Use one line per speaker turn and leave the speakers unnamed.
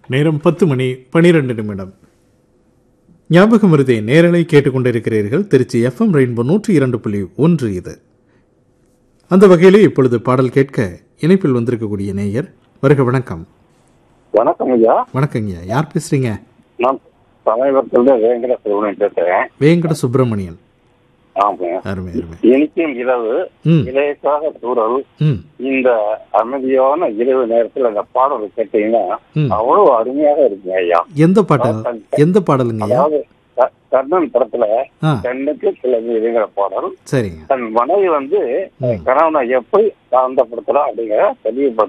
நேரம் பத்து மணி பனிரெண்டு நிமிடம் ஞாபகம் மருதே நேரலை கேட்டுக்கொண்டிருக்கிறீர்கள் திருச்சி எஃப்எம் ரெயின்போ நூற்றி இரண்டு புள்ளி ஒன்று இது அந்த வகையிலே இப்பொழுது பாடல் கேட்க இணைப்பில் வந்திருக்கக்கூடிய நேயர் வருக வணக்கம்
வணக்கம் ஐயா
வணக்கங்கய்யா யார் பேசுறீங்க
நான் சமீபத்தில் வேங்கட சிறுவனை பேசுறேன்
வேங்கட சுப்பிரமணியன்
ஆமாங்க
அருமை அருமை
இனிக்கும் இரவு
ம்
இலைக்காக தூரல்
ம்
இந்த அமைதியான இரவு நேரத்துல அந்த பாடல் கேட்டீங்கன்னா
ம்
அவ்வளவு அருமையாக இருக்குங்க ஐயா
எந்த பாடல் எந்த பாடலுங்கய்யா
அதாவது க- கர்ணன் படத்துல
ஆ
கண்ணுக்கு கிளம்பி இதுங்கிற பாடல்
சரிங்க
தன் மனைவி வந்து
ம்
கணவனை எப்படி சாந்தப்படுத்தலாம் அப்படிங்கிற தெளிவுபடுத்த